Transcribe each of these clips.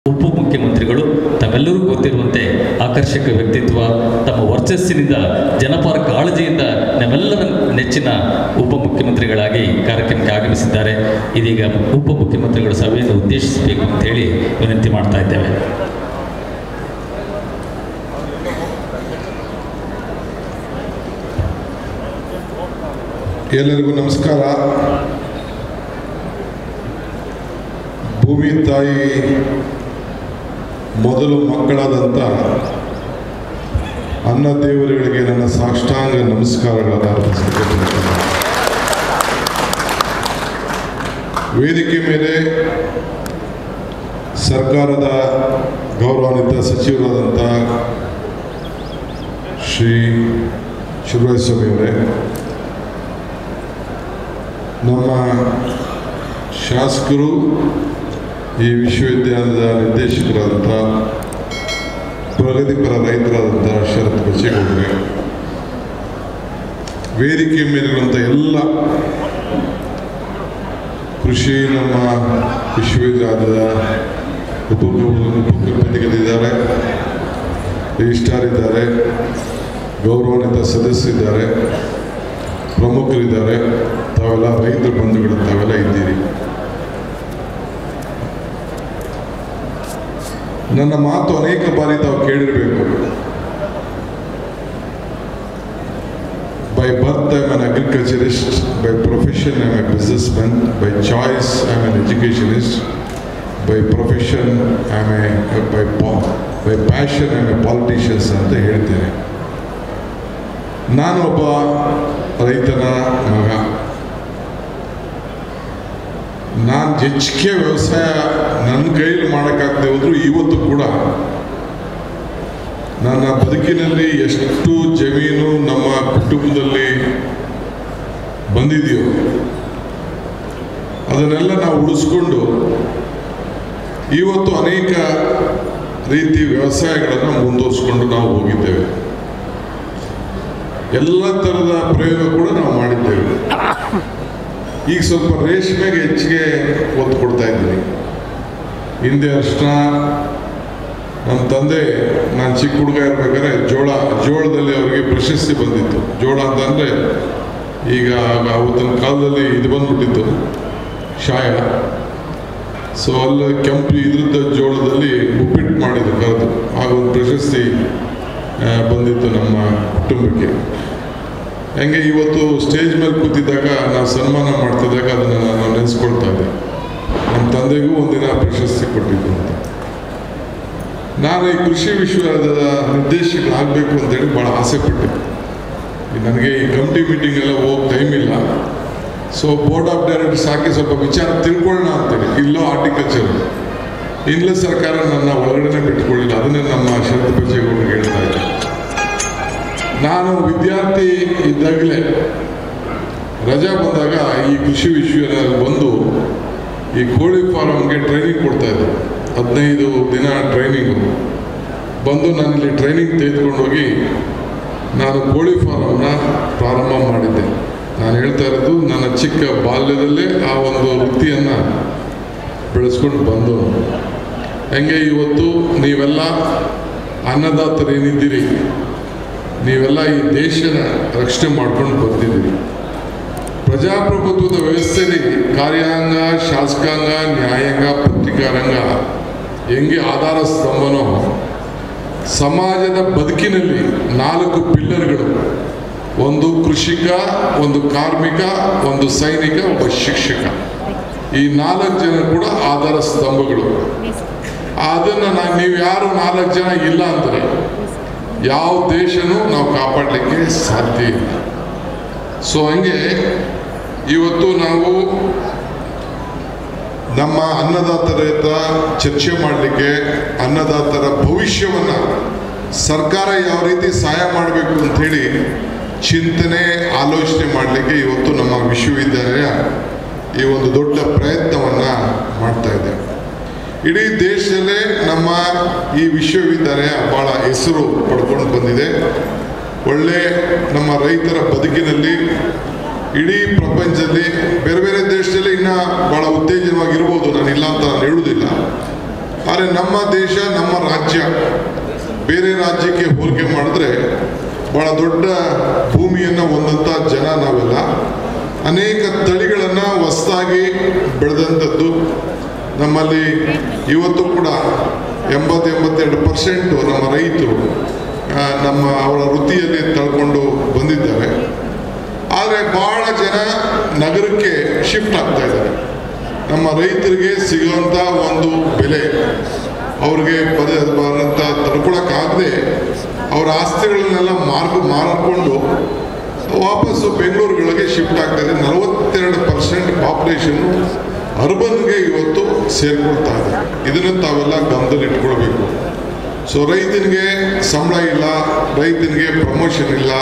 ಉಪಮುಖ್ಯಮಂತ್ರಿಗಳು ತಮ್ಮೆಲ್ಲರೂ ಗೊತ್ತಿರುವಂತೆ ಆಕರ್ಷಕ ವ್ಯಕ್ತಿತ್ವ ತಮ್ಮ ವರ್ಚಸ್ಸಿನಿಂದ ಜನಪರ ಕಾಳಜಿಯಿಂದ ನಮ್ಮೆಲ್ಲರ ನೆಚ್ಚಿನ ಉಪಮುಖ್ಯಮಂತ್ರಿಗಳಾಗಿ ಕಾರ್ಯಕ್ರಮಕ್ಕೆ ಆಗಮಿಸಿದ್ದಾರೆ ಇದೀಗ ಉಪಮುಖ್ಯಮಂತ್ರಿಗಳ ಸಭೆಯನ್ನು ಉದ್ದೇಶಿಸಬೇಕು ಅಂತ ಹೇಳಿ ವಿನಂತಿ ಮಾಡ್ತಾ ಇದ್ದೇವೆ ಎಲ್ಲರಿಗೂ ನಮಸ್ಕಾರ ಭೂಮಿ ತಾಯಿ ಮೊದಲು ಮಕ್ಕಳಾದಂಥ ಅನ್ನ ದೇವರುಗಳಿಗೆ ನನ್ನ ಸಾಷ್ಟಾಂಗ ನಮಸ್ಕಾರಗಳನ್ನು ಅರ್ಪಿಸುತ್ತೇನೆ ವೇದಿಕೆ ಮೇಲೆ ಸರ್ಕಾರದ ಗೌರವಾನ್ವಿತ ಸಚಿವರಾದಂಥ ಶ್ರೀ ಶಿವರಾಜ ಸ್ವಾಮಿಯವರೇ ನಮ್ಮ ಶಾಸಕರು ಈ ವಿಶ್ವವಿದ್ಯಾಲಯದ ನಿರ್ದೇಶಕರಾದಂಥ ಪ್ರಗತಿಪರ ರೈತರಾದಂಥ ಶರತ್ ಬಚ್ಚೇಗೌಡರೆ ವೇದಿಕೆ ಮೇಲಿರುವಂಥ ಎಲ್ಲ ಕೃಷಿ ನಮ್ಮ ವಿಶ್ವವಿದ್ಯಾಲಯದ ಉಪ ಉಪಕುಲಪತಿಗಳಿದ್ದಾರೆ ರಿಜಿಸ್ಟ್ರಾರ್ ಇದ್ದಾರೆ ಗೌರವಾನ್ವಿತ ಸದಸ್ಯರಿದ್ದಾರೆ ಪ್ರಮುಖರಿದ್ದಾರೆ ತಾವೆಲ್ಲ ರೈತ ಬಂಧುಗಳು ತಾವೆಲ್ಲ ಇದ್ದೀರಿ ನನ್ನ ಮಾತು ಅನೇಕ ಬಾರಿ ತಾವು ಕೇಳಿರಬೇಕು by birth I an agriculturist by profession I a business man by choice I an educationist by profession I a by pa by passion I a politicians ಅಂತ ಹೇಳ್ತೇನೆ ನಾನು ಒಬ್ಬ ರೈತನ ಮಗ ನಾನು ಹೆಚ್ಚಿಗೆ ವ್ಯವಸಾಯ ನನ್ನ ಕೈಲಿ ಮಾಡೋಕ್ಕಾಗದೆ ಹೋದ್ರು ಇವತ್ತು ಕೂಡ ನನ್ನ ಬದುಕಿನಲ್ಲಿ ಎಷ್ಟು ಜಮೀನು ನಮ್ಮ ಕುಟುಂಬದಲ್ಲಿ ಬಂದಿದೆಯೋ ಅದನ್ನೆಲ್ಲ ನಾವು ಉಳಿಸ್ಕೊಂಡು ಇವತ್ತು ಅನೇಕ ರೀತಿ ವ್ಯವಸಾಯಗಳನ್ನು ಮುಂದುವರಿಸ್ಕೊಂಡು ನಾವು ಹೋಗಿದ್ದೇವೆ ಎಲ್ಲ ಥರದ ಪ್ರಯೋಗ ಕೂಡ ನಾವು ಮಾಡಿದ್ದೇವೆ ಈಗ ಸ್ವಲ್ಪ ರೇಷ್ಮೆಗೆ ಹೆಚ್ಚಿಗೆ ಒತ್ತು ಕೊಡ್ತಾ ಇದ್ದೀನಿ ಹಿಂದೆ ಅರ್ಶನ ನಮ್ಮ ತಂದೆ ನಾನು ಚಿಕ್ಕ ಹುಡುಗ ಇರ್ಬೇಕಾದ್ರೆ ಜೋಳ ಜೋಳದಲ್ಲಿ ಅವರಿಗೆ ಪ್ರಶಸ್ತಿ ಬಂದಿತ್ತು ಜೋಳ ಅಂತಂದರೆ ಈಗ ಅವತ್ತಿನ ಕಾಲದಲ್ಲಿ ಇದು ಬಂದ್ಬಿಟ್ಟಿತ್ತು ಶಾಯ ಸೊ ಅಲ್ಲಿ ಕೆಂಪು ಇದ್ರದ್ದ ಜೋಳದಲ್ಲಿ ಉಪ್ಪಿಟ್ಟು ಮಾಡಿದ್ರು ಕರೆದು ಆಗ ಒಂದು ಪ್ರಶಸ್ತಿ ಆ, ಬಂದಿತ್ತು ನಮ್ಮ ಕುಟುಂಬಕ್ಕೆ ಹೆಂಗೆ ಇವತ್ತು ಸ್ಟೇಜ್ ಮೇಲೆ ಕೂತಿದ್ದಾಗ ನಾವು ಸನ್ಮಾನ ಮಾಡ್ತಿದ್ದಾಗ ಅದನ್ನು ನಾನು ನೆನೆಸ್ಕೊಳ್ತಾ ಇದ್ದೆ ನಮ್ಮ ತಂದೆಗೂ ಒಂದಿನ ಪ್ರಶಸ್ತಿ ಕೊಟ್ಟಿದ್ದು ಅಂತ ನಾನು ಈ ಕೃಷಿ ವಿಶ್ವವಿದ್ಯಾಲಯದ ನಿರ್ದೇಶಕರಾಗಬೇಕು ಅಂತೇಳಿ ಭಾಳ ಆಸೆ ಪಟ್ಟೆ ಈ ನನಗೆ ಈ ಕಮಿಟಿ ಮೀಟಿಂಗ್ ಎಲ್ಲ ಹೋಗಿ ಟೈಮ್ ಇಲ್ಲ ಸೊ ಬೋರ್ಡ್ ಆಫ್ ಡೈರೆಕ್ಟರ್ಸ್ ಹಾಕಿ ಸ್ವಲ್ಪ ವಿಚಾರ ತಿಳ್ಕೊಳ್ಳೋಣ ಅಂತೇಳಿ ಇಲ್ಲೋ ಆರ್ಟಿಕಲ್ಚರ್ ಇಲ್ಲೇ ಸರ್ಕಾರ ನನ್ನ ಒಳಗಡೆನೆ ಬಿಟ್ಕೊಳ್ಳಿಲ್ಲ ಅದನ್ನೇ ನಮ್ಮ ಶರತ್ ಬಚ್ಚೇಗೌಡರಿಗೆ ಹೇಳ್ತಾ ಇದ್ದೆ ನಾನು ವಿದ್ಯಾರ್ಥಿ ಇದ್ದಾಗಲೇ ರಜಾ ಬಂದಾಗ ಈ ಕೃಷಿ ವಿಶ್ವವಿದ್ಯಾಲಯ ಬಂದು ಈ ಕೋಳಿ ಫಾರಮ್ಗೆ ಟ್ರೈನಿಂಗ್ ಕೊಡ್ತಾ ಇದ್ದೆ ಹದಿನೈದು ದಿನ ಟ್ರೈನಿಂಗು ಬಂದು ನಾನಿಲ್ಲಿ ಟ್ರೈನಿಂಗ್ ತೆಗೆದುಕೊಂಡು ಹೋಗಿ ನಾನು ಕೋಳಿ ಫಾರಮ್ನ ಪ್ರಾರಂಭ ಮಾಡಿದ್ದೆ ನಾನು ಹೇಳ್ತಾ ಇರೋದು ನನ್ನ ಚಿಕ್ಕ ಬಾಲ್ಯದಲ್ಲೇ ಆ ಒಂದು ವೃತ್ತಿಯನ್ನು ಬೆಳೆಸ್ಕೊಂಡು ಬಂದು ಹೆಂಗೆ ಇವತ್ತು ನೀವೆಲ್ಲ ಅನ್ನದಾತರು ಏನಿದ್ದೀರಿ ನೀವೆಲ್ಲ ಈ ದೇಶನ ರಕ್ಷಣೆ ಮಾಡ್ಕೊಂಡು ಬಂದಿದ್ದೀರಿ ಪ್ರಜಾಪ್ರಭುತ್ವದ ವ್ಯವಸ್ಥೆಯಲ್ಲಿ ಕಾರ್ಯಾಂಗ ಶಾಸಕಾಂಗ ನ್ಯಾಯಾಂಗ ಪತ್ರಿಕಾರಂಗ ಹೆಂಗೆ ಆಧಾರ ಸ್ತಂಭನೋ ಸಮಾಜದ ಬದುಕಿನಲ್ಲಿ ನಾಲ್ಕು ಪಿಲ್ಲರ್ಗಳು ಒಂದು ಕೃಷಿಕ ಒಂದು ಕಾರ್ಮಿಕ ಒಂದು ಸೈನಿಕ ಒಬ್ಬ ಶಿಕ್ಷಕ ಈ ನಾಲ್ಕು ಜನ ಕೂಡ ಆಧಾರ ಸ್ತಂಭಗಳು ಅದನ್ನು ನಾನು ನೀವು ಯಾರು ನಾಲ್ಕು ಜನ ಇಲ್ಲ ಅಂದರೆ ಯಾವ ದೇಶನೂ ನಾವು ಕಾಪಾಡಲಿಕ್ಕೆ ಸಾಧ್ಯ ಇಲ್ಲ ಸೊ ಹಂಗೆ ಇವತ್ತು ನಾವು ನಮ್ಮ ಅನ್ನದಾತರ ಹತ್ರ ಚರ್ಚೆ ಮಾಡಲಿಕ್ಕೆ ಅನ್ನದಾತರ ಭವಿಷ್ಯವನ್ನು ಸರ್ಕಾರ ಯಾವ ರೀತಿ ಸಹಾಯ ಮಾಡಬೇಕು ಅಂಥೇಳಿ ಚಿಂತನೆ ಆಲೋಚನೆ ಮಾಡಲಿಕ್ಕೆ ಇವತ್ತು ನಮ್ಮ ವಿಶ್ವವಿದ್ಯಾಲಯ ಈ ಒಂದು ದೊಡ್ಡ ಪ್ರಯತ್ನವನ್ನು ಮಾಡ್ತಾ ಇದೆ ಇಡೀ ದೇಶದಲ್ಲೇ ನಮ್ಮ ಈ ವಿಶ್ವವಿದ್ಯಾಲಯ ಭಾಳ ಹೆಸರು ಪಡ್ಕೊಂಡು ಬಂದಿದೆ ಒಳ್ಳೆ ನಮ್ಮ ರೈತರ ಬದುಕಿನಲ್ಲಿ ಇಡೀ ಪ್ರಪಂಚದಲ್ಲಿ ಬೇರೆ ಬೇರೆ ದೇಶದಲ್ಲಿ ಇನ್ನೂ ಭಾಳ ಉತ್ತೇಜನವಾಗಿರ್ಬೋದು ನಾನು ಇಲ್ಲ ಅಂತ ನಾನು ಹೇಳುವುದಿಲ್ಲ ಆದರೆ ನಮ್ಮ ದೇಶ ನಮ್ಮ ರಾಜ್ಯ ಬೇರೆ ರಾಜ್ಯಕ್ಕೆ ಹೋಲಿಕೆ ಮಾಡಿದ್ರೆ ಬಹಳ ದೊಡ್ಡ ಭೂಮಿಯನ್ನು ಹೊಂದಂಥ ಜನ ನಾವೆಲ್ಲ ಅನೇಕ ತಳಿಗಳನ್ನು ಹೊಸದಾಗಿ ಬೆಳೆದಂಥದ್ದು ನಮ್ಮಲ್ಲಿ ಇವತ್ತು ಕೂಡ ಎಂಬತ್ತು ಎಂಬತ್ತೆರಡು ಪರ್ಸೆಂಟು ನಮ್ಮ ರೈತರು ಆ, ನಮ್ಮ ಅವರ ವೃತ್ತಿಯಲ್ಲಿ ತಳ್ಕೊಂಡು ಬಂದಿದ್ದಾರೆ ಆದರೆ ಬಹಳ ಜನ ನಗರಕ್ಕೆ ಶಿಫ್ಟ್ ಆಗ್ತಾ ಇದ್ದಾರೆ ನಮ್ಮ ರೈತರಿಗೆ ಸಿಗುವಂಥ ಒಂದು ಬೆಲೆ ಅವ್ರಿಗೆ ಪದ ಬರಂತ ತಡ್ಕೊಳಕ್ಕಾಗದೆ ಅವರ ಆಸ್ತಿಗಳನ್ನೆಲ್ಲ ಮಾರ್ಗ ಮಾರಿಕೊಂಡು ವಾಪಸ್ಸು ಬೆಂಗಳೂರುಗಳಿಗೆ ಶಿಫ್ಟ್ ಆಗ್ತಾ ಇದೆ ನಲವತ್ತೆರಡು ಪರ್ಸೆಂಟ್ ಪಾಪ್ಯುಲೇಷನ್ ಅರ್ಬನ್ಗೆ ಇವತ್ತು ಸೇರ್ಕೊಳ್ತಾ ಇದೆ ಇದನ್ನು ತಾವೆಲ್ಲ ಗಮನದಲ್ಲಿ ಇಟ್ಕೊಳ್ಬೇಕು ಸೊ ರೈತನಿಗೆ ಸಂಬಳ ಇಲ್ಲ ರೈತನಿಗೆ ಪ್ರಮೋಷನ್ ಇಲ್ಲ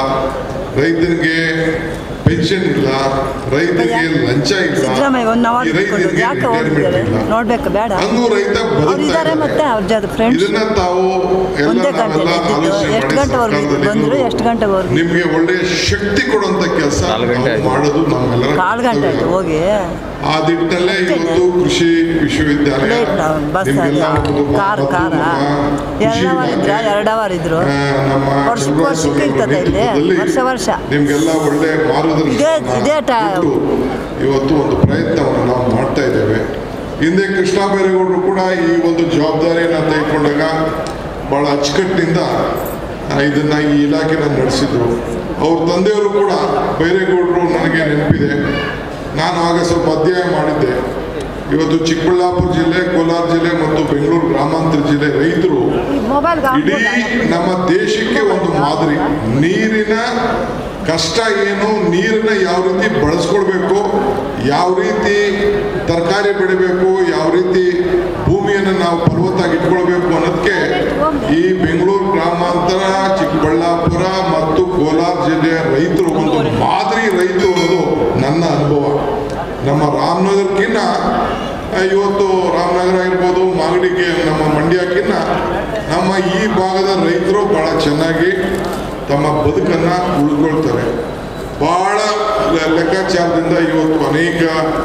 ರೈತನಿಗೆ ಪೆನ್ಷನ್ ಇಲ್ಲ ರೈತನಿಗೆ ಲಂಚ ಇಲ್ಲ ಸಿದ್ದರಾಮಯ್ಯ ಒಂದು ಈ ಅವಾರ್ಡ್ ಕೊಡೋದು ರೈತನಿಗೆ ಯಾಕೆ ರಿಟೈರ್ಮೆಂಟ್ ಹೋಗಿದ್ದಾರೆ ಇಲ್ಲ ನೋಡ್ಬೇಕು ಬೇಡ ಹಂಗೂ ರೈತ ಅವ್ರು ಬದುಕ್ತಾ ಇದ್ದಾರೆ ಮತ್ತೆ ಇದ್ದಾರೆ. ಅವ್ರ ಜೊತೆ ಫ್ರೆಂಡ್ಸ್ ಇದನ್ನ ತಾವು ಎಲ್ಲ ಒಂದೇ ನಾವೆಲ್ಲ ಗಂಟೆ ಆಲೋಚನೆ ಎಷ್ಟು ಮಾಡಿ ಗಂಟೆವರೆಗೂ ಸರ್ಕಾರದಲ್ಲಿ ಬಂದ್ರು ಇರೋದು. ಎಷ್ಟು ಗಂಟೆವರೆಗೂ ನಿಮ್ಗೆ ಒಳ್ಳೆಯ ಶಕ್ತಿ ಕೊಡುವಂತ ಕೆಲಸ ನಾಲ್ಕು ಗಂಟೆ ಆಯ್ತು. ಮಾಡೋದು ನಮ್ಮೆಲ್ಲರ ಕಾಲು ಗಂಟೆ ಆಯ್ತು ಕರ್ತವ್ಯ. ಹೋಗಿ ಆ ದಿಟ್ಟಲ್ಲೇ ಇವತ್ತು ಕೃಷಿ ವಿಶ್ವವಿದ್ಯಾಲಯ ಲೇಟ್ ನಾವು ಬಸ್ ನಿಮ್ಗೆಲ್ಲ ಒಂದು ಕಾರ್ ಮತ್ತು ಕಾರ ನಮ್ಮ ಕೃಷಿ ಎರಡು ಅವರ್ ಇದ್ರ ಇಲಾಖೆ, ಎರಡು ಅವರ್ ಇದ್ರು ಆ, ನಮ್ಮ ವರ್ಷಕ್ಕೆ ಚಂದ್ರಬಾಬು ವರ್ಷಕ್ಕೆ ಸ್ವಾಮಿ ಅವರ ಇರ್ತದೆ ಇಲ್ಲಿ, ನೇತೃತ್ವದಲ್ಲಿ ವರ್ಷ ವರ್ಷ. ನಿಮ್ಗೆಲ್ಲ ಒಳ್ಳೆ ಮಾರ್ಗದರ್ಶನ ಇದೇ- ಇದೇ ಟ- ಕೊಟ್ಟು ಇವತ್ತು ಒಂದು ಪ್ರಯತ್ನವನ್ನು ನಾವು ಮಾಡ್ತಾ ಇದ್ದೇವೆ ಹಿಂದೆ ಕೃಷ್ಣ ಬೈರೇಗೌಡರು ಕೂಡ ಈ ಒಂದು ಜವಾಬ್ದಾರಿಯನ್ನು ತೆಗೆದುಕೊಂಡಾಗ ಬಹಳ ಅಚ್ಚುಕಟ್ಟಿನಿಂದ ಆ, ಇದನ್ನ ಈ ಇಲಾಖೆನ ನಡೆಸಿದ್ರು ಅವ್ರ ತಂದೆಯವರು ಕೂಡ ಬೈರೇಗೌಡರು ನನಗೆ ನೆನಪಿದೆ ನಾನು ಆಗ ಸ್ವಲ್ಪ ಅಧ್ಯಯನ ಮಾಡಿದ್ದೆ ಇವತ್ತು ಚಿಕ್ಕಬಳ್ಳಾಪುರ ಜಿಲ್ಲೆ ಕೋಲಾರ ಜಿಲ್ಲೆ ಮತ್ತು ಬೆಂಗಳೂರು ಗ್ರಾಮಾಂತರ ಜಿಲ್ಲೆ ರೈತರು ಮೊಬೈಲ್ ಇಡೀ ನಮ್ಮ ದೇಶಕ್ಕೆ ಒಂದು ಮಾದರಿ ನೀರಿನ ಕಷ್ಟ ಏನು ನೀರನ್ನ ಯಾವ ರೀತಿ ಬಳಸ್ಕೊಳ್ಬೇಕು ಯಾವ ರೀತಿ ತರಕಾರಿ ಬೆಳಿಬೇಕು ಯಾವ ರೀತಿ ಭೂಮಿಯನ್ನು ನಾವು ಫಲವತ್ತಾಗಿ ಇಟ್ಕೊಳ್ಬೇಕು ಅನ್ನೋದಕ್ಕೆ ಈ ಬೆಂಗಳೂರು ಗ್ರಾಮಾಂತರ ಚಿಕ್ಕಬಳ್ಳಾಪುರ ಮತ್ತು ಕೋಲಾರ ಜಿಲ್ಲೆಯ ರೈತರು ಒಂದು ಮಾದರಿ ರೈತರು ಅನ್ನೋದು ನನ್ನ ಅನುಭವ ನಮ್ಮ ರಾಮನಗರಕ್ಕಿಂತ ಆ, ಇವತ್ತು ರಾಮನಗರ ಇರ್ಬೋದು ಮಾಗಡಿಗೆ ನಮ್ಮ ಮಂಡ್ಯಕ್ಕಿಂತ ನಮ್ಮ ಈ ಭಾಗದ ರೈತರು ಬಹಳ ಚೆನ್ನಾಗಿ ತಮ್ಮ ಬದುಕನ್ನು ಉಳ್ಕೊಳ್ತಾರೆ ಬಹಳ ಲೆ- ಲೆಕ್ಕಾಚಾರದಿಂದ ಇವತ್ತು ಅನೇಕ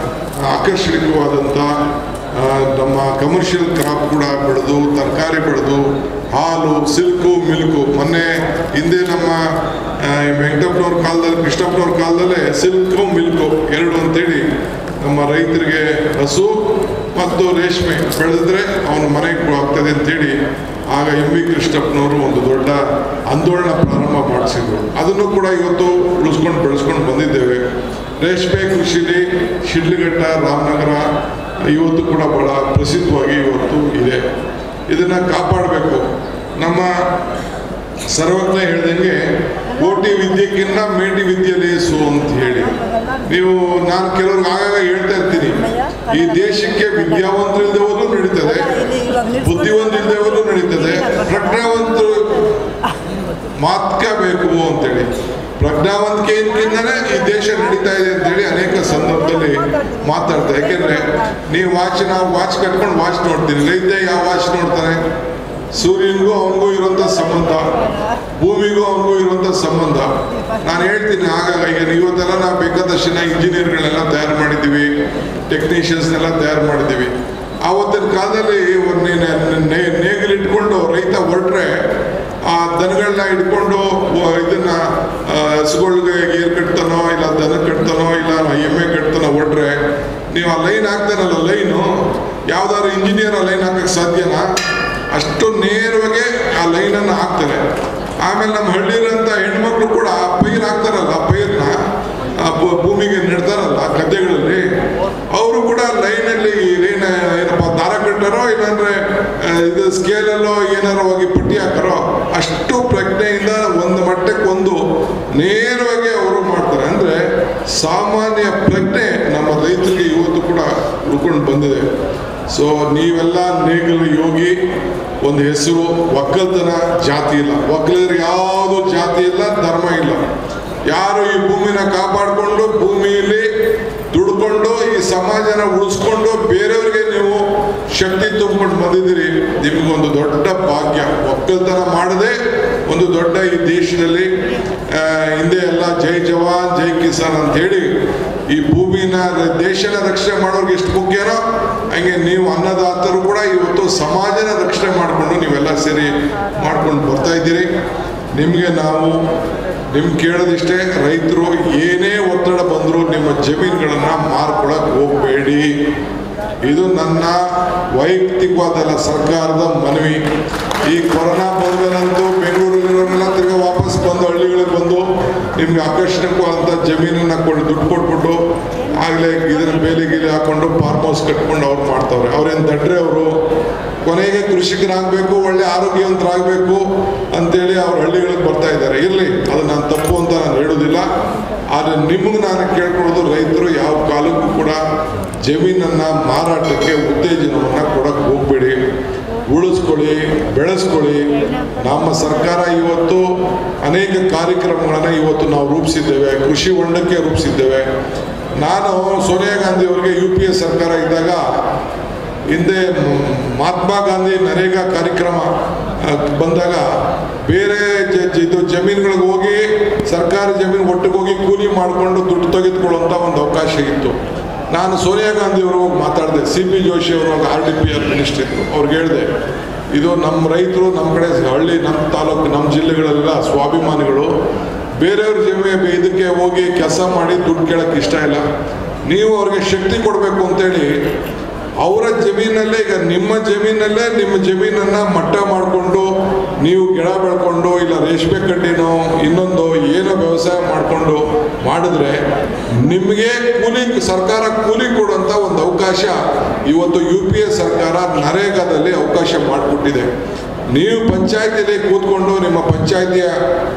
ಆಕರ್ಷಣೀಯವಾದಂಥ ಆ, ನಮ್ಮ ಕಮರ್ಷಿಯಲ್ ಕ್ರಾಪ್ ಕೂಡ ಬೆಳೆದು ತರಕಾರಿ ಬೆಳೆದು ಹಾಲು ಸಿಲ್ಕು ಮಿಲ್ಕು ಮೊನ್ನೆ ಹಿಂದೆ ನಮ್ಮ ಆ, ವೆಂಕಟಪ್ಪನವ್ರ ಕಾಲದಲ್ಲಿ ಕೃಷ್ಣಪ್ಪನವ್ರ ಕಾಲದಲ್ಲೇ ಸಿಲ್ಕು ಮಿಲ್ಕು ಎರಡು ಅಂತೇಳಿ ನಮ್ಮ ರೈತರಿಗೆ ಹಸು ಮತ್ತು ರೇಷ್ಮೆ ಬೆಳೆದಿದ್ರೆ ಅವನ ಮನೆಗೆ ಆಗ್ತದೆ ಅಂತೇಳಿ ಆಗ ಎಂ ವಿ ಕೃಷ್ಣಪ್ಪನವರು ಒಂದು ದೊಡ್ಡ ಆಂದೋಲನ ಪ್ರಾರಂಭ ಮಾಡಿಸಿದ್ರು ಅದನ್ನು ಕೂಡ ಇವತ್ತು ಉಳಿಸ್ಕೊಂಡು ಬೆಳೆಸ್ಕೊಂಡು ಬಂದಿದ್ದೇವೆ ರೇಷ್ಮೆ ಕೃಷಿಲಿ ಶಿಡ್ಲಘಟ್ಟ ರಾಮನಗರ ಇವತ್ತು ಕೂಡ ಬಹಳ ಪ್ರಸಿದ್ಧವಾಗಿ ಇವತ್ತು ಇದೆ ಇದನ್ನು ಕಾಪಾಡಬೇಕು ನಮ್ಮ ಸರ್ವಜ್ಞ ಹೇಳ್ದಂಗೆ ಕೋಟಿ ವಿದ್ಯೆಕ್ಕಿಂತ ಮೇಟಿ ವಿದ್ಯೆ ಲೇಸು ಅಂತ ಹೇಳಿ ನೀವು ನಾನು ಕೆಲವ್ರಿಗೆ ಆಗಾಗ ಹೇಳ್ತಾ ಇರ್ತೀನಿ ಈ ದೇಶಕ್ಕೆ ವಿದ್ಯಾವಂತರು ಇಲ್ಲದೆ ಹೋದ್ರೂ ನಡೀತದೆ ಬುದ್ಧಿವಂತ ಇಲ್ಲದೆ ಹೋದ್ರೂ ನಡೀತದೆ ಪ್ರಜ್ಞಾವಂತರು ಮಾತ್ಕಬೇಕು ಅಂತೇಳಿ ಪ್ರಜ್ಞಾವಂತಿಕೆಯಿಂದಲೇ ಈ ದೇಶ ನಡೀತಾ ಇದೆ ಅಂತೇಳಿ ಅನೇಕ ಸಂದರ್ಭದಲ್ಲಿ ಮಾತಾಡ್ತಾರೆ ಯಾಕೆಂದ್ರೆ ನೀವು ವಾಚ್ ನಾವು ವಾಚ್ ಕಟ್ಕೊಂಡು ವಾಚ್ ನೋಡ್ತೀನಿ ರೈತ ಯಾವ ವಾಚ್ ನೋಡ್ತಾನೆ ಸೂರ್ಯನಿಗೂ ಅವನಿಗೂ ಇರುವಂತ ಸಂಬಂಧ ಭೂಮಿಗೂ ಅವನಿಗೂ ಇರುವಂತ ಸಂಬಂಧ ನಾನು ಹೇಳ್ತೀನಿ ಆಗಾಗ ಈಗ ಇವತ್ತೆಲ್ಲ ನಾವು ಬೇಕಾದಷ್ಟು ಜನ ಇಂಜಿನಿಯರ್ಗಳೆಲ್ಲ ತಯಾರು ಮಾಡಿದ್ದೀವಿ ಟೆಕ್ನಿಷಿಯನ್ಸ್ನೆಲ್ಲ ತಯಾರು ಮಾಡಿದ್ದೀವಿ ಆವತ್ತಿನ ಕಾಲದಲ್ಲಿ ಒಂದು ನೇ- ನೇ- ನೇಗಿಲಿಟ್ಕೊಂಡು ರೈತ ಹೊರಟ್ರೆ ಆ ದನಗಳನ್ನ ಹಿಡ್ಕೊಂಡು ವ- ಇದನ್ನ ಆ, ಹಸುಗಳ್ಗೆ ಏರ್ ಕಟ್ತಾನೋ ಇಲ್ಲ ದನ ಕಟ್ತಾನೋ ಇಲ್ಲ ಎಮ್ಮೆ ಕಟ್ತಾನೋ ಹೊರಟ್ರೆ ನೀವು ಆ ಲೈನ್ ಹಾಕ್ತಾರಲ್ಲ ಲೈನು ಯಾವ್ದಾದ್ರು ಇಂಜಿನಿಯರ್ ಆ ಲೈನ್ ಹಾಕಕ್ಕೆ ಸಾಧ್ಯನಾ ಅಷ್ಟು ನೇರವಾಗಿ ಆ ಲೈನನ್ನು ಹಾಕ್ತಾರೆ ಆಮೇಲೆ ನಮ್ಮ ಹಳ್ಳಿರಂತ ಹೆಣ್ಮಕ್ಳು ಕೂಡ ಪೈರ್ ಹಾಕ್ತಾರಲ್ಲ ಪೈರ್ನ ಆ ಭೂ- ಭೂಮಿಗೆ ನೆಡ್ತಾರಲ್ಲ ಗದ್ದೆಗಳಲ್ಲಿ ಅವರು ಕೂಡ ಲೈನಲ್ಲಿ ಲೈನ್ ಏನಪ್ಪ ದಾರ ಕಟ್ಟಾರೋ ಇಲ್ಲಾಂದ್ರೆ ಆ, ಇದು ಸ್ಕೇಲಲ್ಲೋ ಏನಾರೋ ಹೋಗಿ ಪಟ್ಟಿ ಹಾಕಾರೋ ಅಷ್ಟು ಪ್ರಜ್ಞೆಯಿಂದ ಒಂದು ಮಟ್ಟಕ್ಕೆ ಒಂದು ನೇರವಾಗಿ ಅವರು ಮಾಡ್ತಾರೆ ಅಂದ್ರೆ ಸಾಮಾನ್ಯ ಪ್ರಜ್ಞೆ ನಮ್ಮ ರೈತರಿಗೆ ಇವತ್ತು ಕೂಡ ಉಳ್ಕೊಂಡು ಬಂದಿದೆ ಸೊ ನೀವೆಲ್ಲ ನೇಗಲು ಯೋಗಿ ಒಂದು ಹೆಸರು ಒಕ್ಕಲ್ತನ ಜಾತಿ ಇಲ್ಲ ಒಕ್ಕಲಿಗರಿಗೆ ಯಾವುದು ಜಾತಿ ಇಲ್ಲ ಧರ್ಮ ಇಲ್ಲ ಯಾರು ಈ ಭೂಮಿನ ಕಾಪಾಡಿಕೊಂಡು ಭೂಮಿಯಲ್ಲಿ ದುಡ್ಕೊಂಡು ಈ ಸಮಾಜನ ಉಳಿಸ್ಕೊಂಡು ಬೇರೆಯವರಿಗೆ ನೀವು ಶಕ್ತಿ ತುಂಬಿಕೊಂಡು ಬಂದಿದ್ದೀರಿ ನಿಮಗೊಂದು ದೊಡ್ಡ ಭಾಗ್ಯ ಒಕ್ಕಲ್ತನ ಮಾಡದೆ ಒಂದು ದೊಡ್ಡ ಈ ದೇಶದಲ್ಲಿ ಆ, ಹಿಂದೆ ಎಲ್ಲ ಜೈ ಜವಾನ್ ಜೈ ಕಿಸಾನ್ ಅಂತ ಹೇಳಿ ಈ ಭೂಮಿನ ದೇಶನ ರಕ್ಷಣೆ ಮಾಡೋರ್ಗೆ ಎಷ್ಟು ಮುಖ್ಯನೋ ಹಂಗೆ ನೀವು ಅನ್ನದಾತರು ಕೂಡ ಇವತ್ತು ಸಮಾಜನ ರಕ್ಷಣೆ ಮಾಡಿಕೊಂಡು ನೀವೆಲ್ಲ ಸೇರಿ ಮಾಡ್ಕೊಂಡು ಬರ್ತಾ ಇದ್ದೀರಿ ನಿಮಗೆ ನಾವು ನಿಮ್ ಕೇಳೋದಿಷ್ಟೇ ರೈತರು ಏನೇ ಒತ್ತಡ ಬಂದರೂ ನಿಮ್ಮ ಜಮೀನುಗಳನ್ನ ಮಾರ್ಕೊಳಕ್ ಹೋಗಬೇಡಿ ಇದು ನನ್ನ ವೈಯಕ್ತಿಕವಾದಲ್ಲ ಸರ್ಕಾರದ ಮನವಿ ಈ ಕೊರೋನಾ ಬಂದನಂತೂ ಬೆಂಗಳೂರಲ್ಲಿರೋರೆಲ್ಲ ತಿರ್ಗಾ ವಾಪಸ್ ಬಂದು ಹಳ್ಳಿಗಳಿಗೆ ಬಂದು ನಿಮ್ಗೆ ಆಕರ್ಷಣೀಯವಾದಂಥ ಜಮೀನನ್ನ ಕೊಟ್ಟು ದುಡ್ಡು ಕೊಟ್ಬಿಟ್ಟು ಆಗಲೇ ಇದನ್ನ ಬೇಲಿ ಗೀಲಿ ಹಾಕೊಂಡು ಫಾರ್ಮ್ ಹೌಸ್ ಕಟ್ಕೊಂಡು ಅವ್ರು ಮಾಡ್ತಾವ್ರೆ ಅವ್ರೇನು ದಡ್ರೆ ಅವರು ಕೊನೆಗೆ ಕೃಷಿಕರಾಗಬೇಕು ಒಳ್ಳೆ ಆರೋಗ್ಯವಂತರಾಗಬೇಕು ಅಂತೇಳಿ ಅವ್ರ ಹಳ್ಳಿಗಳಿಗೆ ಬರ್ತಾ ಇದ್ದಾರೆ ಇರಲಿ ಅದು ನಾನು ತಪ್ಪು ಅಂತ ನಾನು ಹೇಳೋದಿಲ್ಲ ಆದರೆ ನಿಮಗೆ ನಾನು ಕೇಳ್ಕೊಳ್ಳೋದು ರೈತರು ಯಾವ ಕಾಲಕ್ಕೂ ಕೂಡ ಜಮೀನನ್ನು ಮಾರಾಟಕ್ಕೆ ಉತ್ತೇಜನವನ್ನು ಕೊಡಕ್ಕೆ ಹೋಗಬೇಡಿ ಉಳಿಸ್ಕೊಳ್ಳಿ ಬೆಳೆಸ್ಕೊಳ್ಳಿ ನಮ್ಮ ಸರ್ಕಾರ ಇವತ್ತು ಅನೇಕ ಕಾರ್ಯಕ್ರಮಗಳನ್ನು ಇವತ್ತು ನಾವು ರೂಪಿಸಿದ್ದೇವೆ ಕೃಷಿ ಹೊಂಡಕ್ಕೆ ರೂಪಿಸಿದ್ದೇವೆ ನಾನು ಸೋನಿಯಾ ಗಾಂಧಿ ಅವರಿಗೆ ಯು ಪಿ ಎ ಸರ್ಕಾರ ಇದ್ದಾಗ ಹಿಂದೆ ಮ್- ಮಹಾತ್ಮ ಗಾಂಧಿ ನರೇಗಾ ಕಾರ್ಯಕ್ರಮ ಆ, ಬಂದಾಗ ಬೇರೆ ಜ- ಜ- ಇದು ಜಮೀನುಗಳಿಗೆ ಹೋಗಿ ಸರ್ಕಾರಿ ಜಮೀನು ಒಟ್ಟಿಗೆ ಹೋಗಿ ಕೂಲಿ ಮಾಡಿಕೊಂಡು ದುಡ್ಡು ತೆಗೆದುಕೊಳ್ಳುವಂಥ ಒಂದು ಅವಕಾಶ ಇತ್ತು ನಾನು ಸೋನಿಯಾ ಗಾಂಧಿ ಅವರು ಹೋಗಿ ಮಾತಾಡಿದೆ ಸಿ ಪಿ ಜೋಶಿ ಅವರು R D P R minister ಇದ್ರು ಅವ್ರಿಗೆ ಹೇಳಿದೆ ಇದು ನಮ್ಮ ರೈತರು ನಮ್ಮ ಕಡೆ ಹಳ್ಳಿ ನಮ್ಮ ತಾಲೂಕು ನಮ್ಮ ಜಿಲ್ಲೆಗಳೆಲ್ಲ ಸ್ವಾಭಿಮಾನಿಗಳು ಬೇರೆಯವ್ರ ಜಮೀನು ಇದಕ್ಕೆ ಹೋಗಿ ಕೆಲಸ ಮಾಡಿ ದುಡ್ಡು ಕೇಳಕ್ಕೆ ಇಷ್ಟ ಇಲ್ಲ ನೀವು ಅವ್ರಿಗೆ ಶಕ್ತಿ ಕೊಡಬೇಕು ಅಂತೇಳಿ ಅವರ ಜಮೀನಲ್ಲೇ ಈಗ ನಿಮ್ಮ ಜಮೀನಲ್ಲೇ ನಿಮ್ಮ ಜಮೀನನ್ನ ಮಟ್ಟ ಮಾಡಿಕೊಂಡು ನೀವು ಗಿಡ ಬೆಳ್ಕೊಂಡು ಇಲ್ಲ ರೇಷ್ಮೆ ಕಡ್ಡಿನೋ ಇನ್ನೊಂದು ಏನೋ ವ್ಯವಸಾಯ ಮಾಡಿಕೊಂಡು ಮಾಡಿದ್ರೆ ನಿಮಗೆ ಕೂಲಿ ಸರ್ಕಾರ ಕೂಲಿ ಕೊಡುವಂಥ ಒಂದು ಅವಕಾಶ ಇವತ್ತು ಯು ಪಿ ಎ ಸರ್ಕಾರ ನರೇಗಾದಲ್ಲಿ ಅವಕಾಶ ಮಾಡಿಕೊಟ್ಟಿದೆ ನೀವು ಪಂಚಾಯತಿಯಲ್ಲಿ ಕೂತ್ಕೊಂಡು ನಿಮ್ಮ ಪಂಚಾಯತಿಯ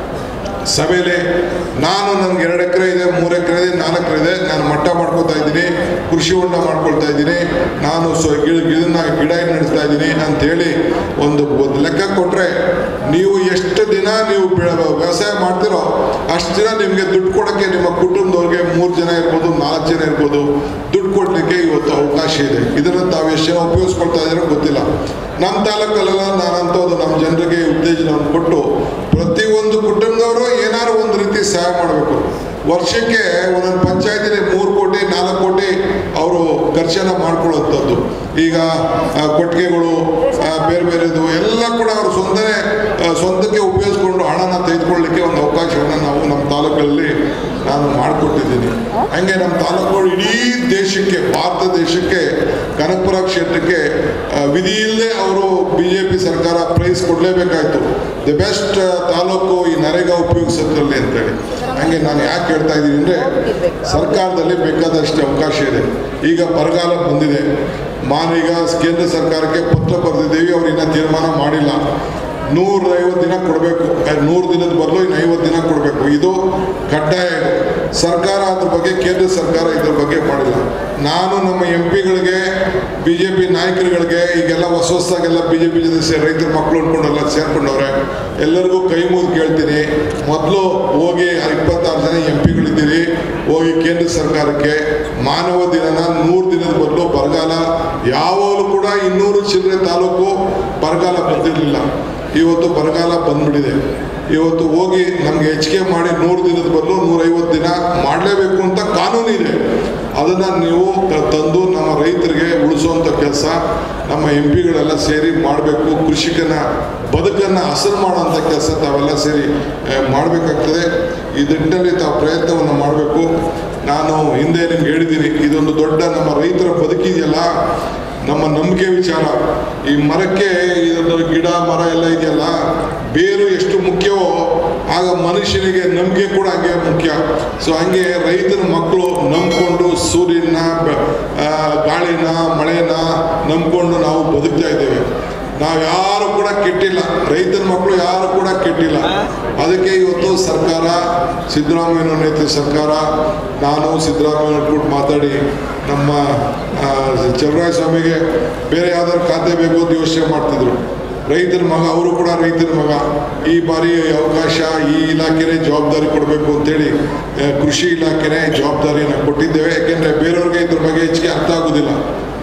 ಸಭೆಯಲ್ಲಿ ನಾನು ನನ್ಗೆ ಎರಡು ಎಕರೆ ಇದೆ ಮೂರು ಎಕರೆ ಇದೆ ನಾಲ್ಕು ಎಕರೆ ಇದೆ ನಾನು ಮಟ್ಟ ಮಾಡ್ಕೊತಾ ಇದ್ದೀನಿ ಕೃಷಿ ಹೊಂಡ ಮಾಡ್ಕೊಳ್ತಾ ಇದ್ದೀನಿ ನಾನು ಸೊ ಗಿಡ ಗಿಡನ ಗಿಡ ನಡೆಸ್ತಾ ಇದ್ದೀನಿ ಅಂತೇಳಿ ಒಂದು ಒಂದು ಲೆಕ್ಕ ಕೊಟ್ಟರೆ ನೀವು ಎಷ್ಟು ದಿನ ನೀವು ಬೆಳೆ- ವ್ಯವಸಾಯ ಮಾಡ್ತಿರೋ ಅಷ್ಟು ದಿನ ನಿಮಗೆ ದುಡ್ಡು ಕೊಡೋಕ್ಕೆ ನಿಮ್ಮ ಕುಟುಂಬದವ್ರಿಗೆ ಮೂರು ಜನ ಇರ್ಬೋದು ನಾಲ್ಕು ಜನ ಇರ್ಬೋದು ದುಡ್ಡು ಕೊಡಲಿಕ್ಕೆ ಇವತ್ತು ಅವಕಾಶ ಇದೆ ಇದನ್ನು ತಾವು ಎಷ್ಟು ಜನ ಉಪಯೋಗಿಸ್ಕೊಳ್ತಾ ಇದ್ದೀರೋ ಗೊತ್ತಿಲ್ಲ ನಮ್ಮ ತಾಲೂಕಲ್ಲೆಲ್ಲ ನಾನಂತದ್ದು ನಮ್ಮ ಜನರಿಗೆ ಉತ್ತೇಜನವನ್ನು ಕೊಟ್ಟು ಪ್ರತಿಯೊಂದು ಕುಟುಂಬದವರು ಏನಾದ್ರು ಒಂದು ರೀತಿ ಸಹಾಯ ಮಾಡಬೇಕು ವರ್ಷಕ್ಕೆ ಒಂದೊಂದು ಪಂಚಾಯತಿಲಿ ಮೂರು ಕೋಟಿ ನಾಲ್ಕು ಕೋಟಿ ಅವರು ಖರ್ಚನ್ನ ಮಾಡ್ಕೊಳ್ಳುವಂಥದ್ದು ಈಗ ಆ, ಕೊಟ್ಟಿಗೆಗಳು ಆ, ಬೇರೆ ಬೇರೆದು ಎಲ್ಲ ಕೂಡ ಅವರು ಸ್ವಂತನೇ ಆ, ಸ್ವಂತಕ್ಕೆ ಉಪಯೋಗಿಸ್ಕೊಂಡು ಹಣನ ತೆಗೆದುಕೊಳ್ಳಿಕ್ಕೆ ಒಂದು ಅವಕಾಶವನ್ನು ನಾವು ನಮ್ಮ ತಾಲೂಕಲ್ಲಿ ನಾನು ಮಾಡಿಕೊಟ್ಟಿದ್ದೀನಿ ಹಂಗೆ ನಮ್ಮ ತಾಲೂಕುಗಳು ಇಡೀ ದೇಶಕ್ಕೆ ಭಾರತ ದೇಶಕ್ಕೆ ಕನಕಪುರ ಕ್ಷೇತ್ರಕ್ಕೆ ಆ, ವಿಧಿ ಇಲ್ಲದೆ ಅವರು ಬಿ ಜೆ ಪಿ ಸರ್ಕಾರ ಪ್ರೈಸ್ ಕೊಡಲೇಬೇಕಾಯ್ತು ದಿ ಬೆಸ್ಟ್ ತಾಲೂಕು ಈ ನರೇಗಾ ಉಪಯೋಗಿಸೋದ್ರಲ್ಲಿ ಅಂತೇಳಿ ಹಂಗೆ ನಾನು ಯಾಕೆ ಹೇಳ್ತಾ ಇದ್ದೀನಿ ಅಂದರೆ ಸರ್ಕಾರದಲ್ಲಿ ಬೇಕಾದಷ್ಟು ಅವಕಾಶ ಇದೆ ಈಗ ಬರಗಾಲ ಬಂದಿದೆ ನಾನೀಗ ಕೇಂದ್ರ ಸರ್ಕಾರಕ್ಕೆ ಪತ್ರ ಬರೆದಿದ್ದೀವಿ ಅವ್ರು ಇನ್ನೂ ತೀರ್ಮಾನ ಮಾಡಿಲ್ಲ ನೂರೈವತ್ತು ದಿನ ಕೊಡಬೇಕು ನೂರು ದಿನದ ಬದಲು ಇನ್ನು ಐವತ್ತು ದಿನ ಕೊಡಬೇಕು ಇದು ಕಡ್ಡಾಯ ಇದು. ಸರ್ಕಾರ ಅದ್ರ ಬಗ್ಗೆ ಕೇಂದ್ರ ಸರ್ಕಾರ ಇದ್ರ ಬಗ್ಗೆ ಮಾಡಿಲ್ಲ ನಾನು ನಮ್ಮ ಎಂ ಪಿಗಳಿಗೆ ಬಿ ಜೆ ಪಿ ನಾಯಕರುಗಳಿಗೆ ಈಗೆಲ್ಲ ಹೊಸ ಹೊಸದಾಗೆಲ್ಲ ಬಿ ಜೆ ಪಿ ಜೊತೆ ಸೇರಿ ರೈತರ ಮಕ್ಕಳು ಅಂದ್ಕೊಂಡೆಲ್ಲ ಸೇರ್ಕೊಂಡವ್ರೆ ಎಲ್ಲರಿಗೂ ಕೈ ಮುಗಿದು ಕೇಳ್ತೀನಿ ಮೊದಲು ಹೋಗಿ ಇಪ್ಪತ್ತಾರು ಜನ ಎಂ ಪಿಗಳಿದ್ದೀರಿ ಹೋಗಿ ಕೇಂದ್ರ ಸರ್ಕಾರಕ್ಕೆ ಮಾನವ ದಿನನ ನೂರು ದಿನದ ಬದಲು ಬರಗಾಲ ಯಾವಾಗಲೂ ಕೂಡ ಇನ್ನೂರು ಚಿಲ್ಲರೆ ತಾಲೂಕು ಬರಗಾಲ ಬಂದಿರಲಿಲ್ಲ ಇವತ್ತು ಬರಗಾಲ ಬಂದ್ಬಿಟ್ಟಿದೆ ಇವತ್ತು ಹೋಗಿ ನಮ್ಗೆ ಹೆಚ್ಚಿಗೆ ಮಾಡಿ ನೂರು ದಿನದ ಬದಲು ನೂರೈವತ್ತು ದಿನ ಮಾಡಲೇಬೇಕು ಅಂತ ಕಾನೂನು ಇದೆ ಅದನ್ನು ನೀವು ತ- ತಂದು ನಮ್ಮ ರೈತರಿಗೆ ಉಳಿಸುವಂಥ ಕೆಲಸ ನಮ್ಮ ಎಂ ಪಿಗಳೆಲ್ಲ ಸೇರಿ ಮಾಡಬೇಕು ಕೃಷಿಕನ ಬದುಕನ್ನು ಹಸರು ಮಾಡುವಂಥ ಕೆಲಸ ತಾವೆಲ್ಲ ಸೇರಿ ಮಾಡಬೇಕಾಗ್ತದೆ ಈ ನಿಟ್ಟಿನಲ್ಲಿ ತಾವು ಪ್ರಯತ್ನವನ್ನು ಮಾಡಬೇಕು ನಾನು ಹಿಂದೆ ನಿಮ್ಗೆ ಹೇಳಿದ್ದೀನಿ ಇದೊಂದು ದೊಡ್ಡ ನಮ್ಮ ರೈತರ ಬದುಕಿದೆಯಲ್ಲ ನಮ್ಮ ನಂಬಿಕೆ ವಿಚಾರ ಈ ಮರಕ್ಕೆ ಇದೊಂದು ಗಿಡ ಮರ ಎಲ್ಲ ಇದೆಯಲ್ಲ ಬೇರು ಎಷ್ಟು ಮುಖ್ಯವೋ ಆಗ ಮನುಷ್ಯನಿಗೆ ನಂಬಿಕೆ ಕೂಡ ಹಾಗೆ ಮುಖ್ಯ ಸೊ ಹಂಗೆ ರೈತರ ಮಕ್ಕಳು ನಂಬ್ಕೊಂಡು ಸೂರ್ಯನ ಬ- ಆ, ಗಾಳಿನ ಮಳೆನ ನಂಬ್ಕೊಂಡು ನಾವು ಬದುಕ್ತಾ ಇದ್ದೇವೆ ನಾವು ಯಾರು ಕೂಡ ಕೆಟ್ಟಿಲ್ಲ ರೈತರ ಮಕ್ಕಳು ಯಾರು ಕೂಡ ಕೆಟ್ಟಿಲ್ಲ ಅದಕ್ಕೆ ಇವತ್ತು ಸರ್ಕಾರ ಸಿದ್ದರಾಮಯ್ಯನ ನೇತೃತ್ವ ಸರ್ಕಾರ ನಾನು ಸಿದ್ದರಾಮಯ್ಯ ಕೂಡ ಮಾತಾಡಿ ನಮ್ಮ ಆ, ಚಲರಾಯ ಸ್ವಾಮಿಗೆ ಬೇರೆ ಯಾವ್ದಾದ್ರು ಖಾತೆ ಬೇಕು ಅಂತ ಯೋಚನೆ ಮಾಡ್ತಿದ್ರು ರೈತರ ಮಗ ಅವರು ಕೂಡ ರೈತರ ಮಗ ಈ ಬಾರಿ ಅವಕಾಶ ಈ ಇಲಾಖೆನೇ ಜವಾಬ್ದಾರಿ ಕೊಡಬೇಕು ಅಂತೇಳಿ ಆ, ಕೃಷಿ ಇಲಾಖೆನೇ ಜವಾಬ್ದಾರಿಯನ್ನು ಕೊಟ್ಟಿದ್ದೇವೆ ಯಾಕೆಂದರೆ ಬೇರೆಯವ್ರಿಗೆ ಇದ್ರ ಬಗ್ಗೆ ಹೆಚ್ಚಿಗೆ ಅರ್ಥ ಆಗೋದಿಲ್ಲ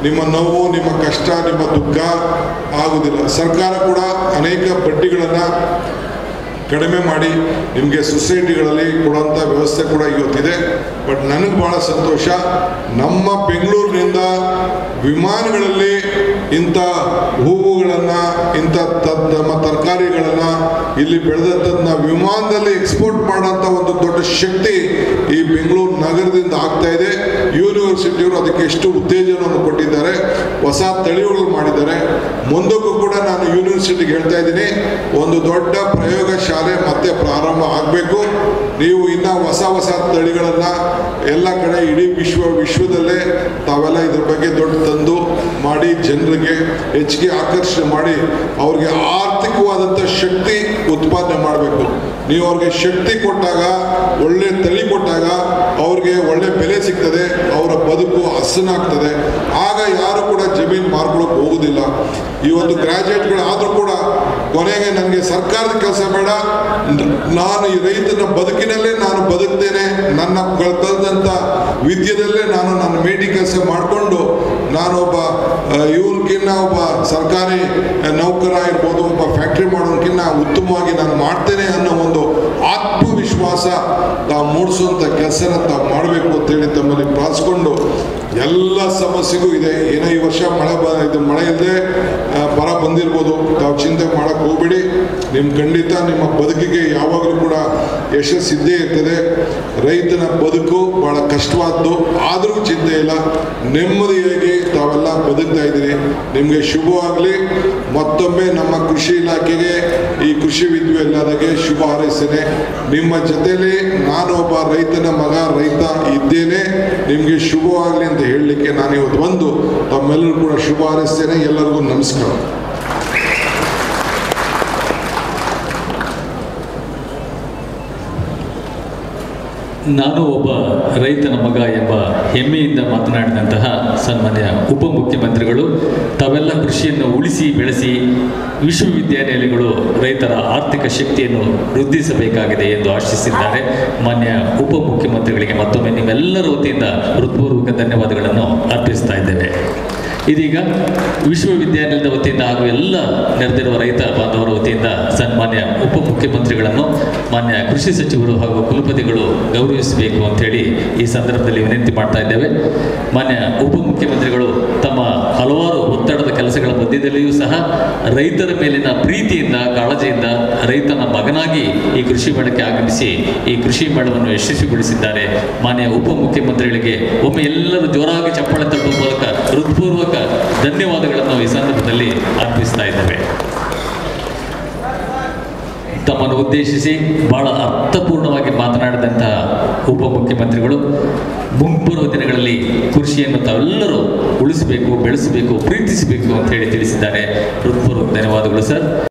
ನಿಮ್ಮ ನೋವು ನಿಮ್ಮ ಕಷ್ಟ ನಿಮ್ಮ ದುಃಖ ಆಗುವುದಿಲ್ಲ ಸರ್ಕಾರ ಕೂಡ ಅನೇಕ ಬಡ್ಡಿಗಳನ್ನು ಕಡಿಮೆ ಮಾಡಿ ನಿಮಗೆ ಸೊಸೈಟಿಗಳಲ್ಲಿ ಕೊಡುವಂಥ ವ್ಯವಸ್ಥೆ ಕೂಡ ಇವತ್ತಿದೆ ಬಟ್ ನನಗೆ ಭಾಳ ಸಂತೋಷ ನಮ್ಮ ಬೆಂಗಳೂರಿನಿಂದ ವಿಮಾನಗಳಲ್ಲಿ ಇಂಥ ಹೂವುಗಳನ್ನು ಇಂಥ ತ- ನಮ್ಮ ತರಕಾರಿಗಳನ್ನು ಇಲ್ಲಿ ಬೆಳೆದಂಥದ್ದನ್ನ ವಿಮಾನದಲ್ಲಿ ಎಕ್ಸ್ಪೋರ್ಟ್ ಮಾಡೋಂಥ ಒಂದು ದೊಡ್ಡ ಶಕ್ತಿ ಈ ಬೆಂಗಳೂರು ನಗರದಿಂದ ಆಗ್ತಾ ಇದೆ ಯೂನಿವರ್ಸಿಟಿಯವರು ಅದಕ್ಕೆ ಎಷ್ಟು ಉತ್ತೇಜನವನ್ನು ಕೊಟ್ಟಿದ್ದಾರೆ ಹೊಸ ತಳಿಗಳು ಮಾಡಿದ್ದಾರೆ ಮುಂದಕ್ಕೂ ಕೂಡ ನಾನು ಯೂನಿವರ್ಸಿಟಿಗೆ ಹೇಳ್ತಾ ಇದ್ದೀನಿ ಒಂದು ದೊಡ್ಡ ಪ್ರಯೋಗ ಶಾಲೆ ಮತ್ತೆ ಪ್ರಾರಂಭ ಆಗಬೇಕು ನೀವು ಇನ್ನ ಹೊಸ ಹೊಸ ತಳಿಗಳನ್ನು ಎಲ್ಲ ಕಡೆ ಇಡೀ ವಿಶ್ವ ವಿಶ್ವದಲ್ಲೇ ತಾವೆಲ್ಲ ಇದ್ರ ಬಗ್ಗೆ ದೊಡ್ಡ ತಂದು ಮಾಡಿ ಜನರಿಗೆ ಹೆಚ್ಚಿಗೆ ಆಕರ್ಷಣೆ ಮಾಡಿ ಅವ್ರಿಗೆ ಆರ್ಥಿಕವಾದಂಥ ಶಕ್ತಿ ಉತ್ಪಾದನೆ ಮಾಡಬೇಕು ನೀವು ಅವ್ರಿಗೆ ಶಕ್ತಿ ಕೊಟ್ಟಾಗ ಒಳ್ಳೆ ತಳಿ ಕೊಟ್ಟಾಗ ಅವ್ರಿಗೆ ಒಳ್ಳೆ ಬೆಲೆ ಸಿಗ್ತದೆ ಅವರ ಬದುಕು ಹಸನಾಗ್ತದೆ ಆಗ ಯಾರು ಕೂಡ ಜಮೀನು ಮಾರ್ಕೊಳ್ಳೋಕೆ ಹೋಗುದಿಲ್ಲ ಇವತ್ತು ಗ್ರಾಜುಯೇಟ್ಗಳು ಆದರೂ ಕೂಡ ಕೊನೆಗೆ ನನಗೆ ಸರ್ಕಾರದ ಕೆಲಸ ಬೇಡ ನ- ನಾನು ಈ ರೈತನ ಬದುಕಿನಲ್ಲೇ ನಾನು ಬದುಕ್ತೇನೆ ನನ್ನ ಕಲ್ತಂಥ ವಿದ್ಯೆದಲ್ಲೇ ನಾನು ನನ್ನ ಮೇಟಿ ಕೆಲಸ ಮಾಡಿಕೊಂಡು ನಾನೊಬ್ಬ ಇವ್ರಿಗಿನ್ನ ಒಬ್ಬ ಸರ್ಕಾರಿ ನೌಕರ ಇರ್ಬೋದು ಒಬ್ಬ ಫ್ಯಾಕ್ಟ್ರಿ ಮಾಡೋದಕ್ಕಿಂತ ಉತ್ತಮವಾಗಿ ನಾನು ಮಾಡ್ತೇನೆ ಅನ್ನೋ ಒಂದು ಆತ್ಮವಿಶ್ವಾಸ ತಾವು ಮೂಡಿಸುವಂಥ ಕೆಲಸನ ತಾವು ಮಾಡಬೇಕು ಅಂತೇಳಿ ತಮ್ಮಲ್ಲಿ ಪ್ರಾರ್ಥಿಸ್ಕೊಂಡು ಎಲ್ಲ ಸಮಸ್ಯೆಗೂ ಇದೆ ಏನೋ ಈ ವರ್ಷ ಮಳೆ ಬ ಇದು ಮಳೆ ಇಲ್ಲದೆ ಬರ ಬಂದಿರ್ಬೋದು ತಾವು ಚಿಂತೆ ಮಾಡಕ್ಕೆ ಹೋಗ್ಬೇಡಿ ನಿಮ್ಮ ಖಂಡಿತ ನಿಮ್ಮ ಬದುಕಿಗೆ ಯಾವಾಗಲೂ ಕೂಡ ಯಶಸ್ಸಿದ್ದೇ ಇರ್ತದೆ ರೈತನ ಬದುಕು ಬಹಳ ಕಷ್ಟವಾದ್ದು ಆದರೂ ಚಿಂತೆ ಇಲ್ಲ ನೆಮ್ಮದಿಯಾಗಿ ತಾವೆಲ್ಲ ಬದುಕ್ತಾ ಇದ್ದೀರಿ ನಿಮಗೆ ಶುಭವಾಗಲಿ ಮತ್ತೊಮ್ಮೆ ನಮ್ಮ ಕೃಷಿ ಇಲಾಖೆಗೆ ಈ ಕೃಷಿ ವಿದ್ಯಾಲಯಕ್ಕೆ ಶುಭ ಹಾರೈಸ್ತೇನೆ ನಿಮ್ಮ ಜೊತೆಲಿ ನಾನು ಒಬ್ಬ ರೈತನ ಮಗ ರೈತ ಇದ್ದೇನೆ ನಿಮಗೆ ಶುಭವಾಗಲಿ ಅಂತ ಹೇಳಲಿಕ್ಕೆ ನಾನು ಇವತ್ತು ಬಂದು ತಮ್ಮೆಲ್ಲರೂ ಕೂಡ ಶುಭ ಹಾರೈಸ್ತೇನೆ ಎಲ್ಲರಿಗೂ ನಮಸ್ಕಾರ ನಾನು ಒಬ್ಬ ರೈತನ ಮಗ ಎಂಬ ಹೆಮ್ಮೆಯಿಂದ ಮಾತನಾಡಿದಂತಹ ಸನ್ಮಾನ್ಯ ಉಪಮುಖ್ಯಮಂತ್ರಿಗಳು ತಾವೆಲ್ಲ ಕೃಷಿಯನ್ನು ಉಳಿಸಿ ಬೆಳೆಸಿ ವಿಶ್ವವಿದ್ಯಾನಿಲಯಗಳು ರೈತರ ಆರ್ಥಿಕ ಶಕ್ತಿಯನ್ನು ವೃದ್ಧಿಸಬೇಕಾಗಿದೆ ಎಂದು ಆಶಿಸಿದ್ದಾರೆ ಮಾನ್ಯ ಉಪಮುಖ್ಯಮಂತ್ರಿಗಳಿಗೆ ಮತ್ತೊಮ್ಮೆ ನಿಮ್ಮೆಲ್ಲರ ವತಿಯಿಂದ ಹೃತ್ಪೂರ್ವಕ ಧನ್ಯವಾದಗಳನ್ನು ಅರ್ಪಿಸ್ತಾ ಇದ್ದೇವೆ ಇದೀಗ ವಿಶ್ವವಿದ್ಯಾನಿಲಯದ ವತಿಯಿಂದ ಹಾಗೂ ಎಲ್ಲ ನೆರೆದಿರುವ ರೈತ ಬಾಂಧವರ ವತಿಯಿಂದ ಸನ್ಮಾನ್ಯ ಉಪಮುಖ್ಯಮಂತ್ರಿಗಳನ್ನು ಮಾನ್ಯ ಕೃಷಿ ಸಚಿವರು ಹಾಗೂ ಕುಲಪತಿಗಳು ಗೌರವಿಸಬೇಕು ಅಂತೇಳಿ ಈ ಸಂದರ್ಭದಲ್ಲಿ ವಿನಂತಿ ಮಾಡ್ತಾ ಇದ್ದೇವೆ ಮಾನ್ಯ ಉಪಮುಖ್ಯಮಂತ್ರಿಗಳು ತಮ್ಮ ಹಲವಾರು ಒತ್ತಡದ ಕೆಲಸಗಳ ಮಧ್ಯದಲ್ಲಿಯೂ ಸಹ ರೈತರ ಮೇಲಿನ ಪ್ರೀತಿಯಿಂದ ಕಾಳಜಿಯಿಂದ ರೈತನ ಮಗನಾಗಿ ಈ ಕೃಷಿ ಮೇಳಕ್ಕೆ ಆಗಮಿಸಿ ಈ ಕೃಷಿ ಮೇಳವನ್ನು ಯಶಸ್ವಿಗೊಳಿಸಿದ್ದಾರೆ ಮಾನ್ಯ ಉಪಮುಖ್ಯಮಂತ್ರಿಗಳಿಗೆ ಒಮ್ಮೆ ಎಲ್ಲರೂ ಜೋರಾಗಿ ಚಪ್ಪಾಳೆ ತಟ್ಟುವ ಮೂಲಕ ಹೃತ್ಪೂರ್ವಕ ಧನ್ಯವಾದಗಳನ್ನು ಈ ಸಂದರ್ಭದಲ್ಲಿ ಅರ್ಪಿಸ್ತಾ ಇದ್ದೇವೆ ತಮ್ಮನ್ನು ಉದ್ದೇಶಿಸಿ ಬಹಳ ಅರ್ಥಪೂರ್ಣವಾಗಿ ಮಾತನಾಡಿದಂತಹ ಉಪಮುಖ್ಯಮಂತ್ರಿಗಳು ಮುಂಬರುವ ದಿನಗಳಲ್ಲಿ ಕೃಷಿಯನ್ನು ತಾವೆಲ್ಲರೂ ಉಳಿಸಬೇಕು ಬೆಳೆಸಬೇಕು ಪ್ರೀತಿಸಬೇಕು ಅಂತ ಹೇಳಿ ತಿಳಿಸಿದ್ದಾರೆ ಹೃತ್ಪೂರ್ವಕ ಧನ್ಯವಾದಗಳು ಸರ್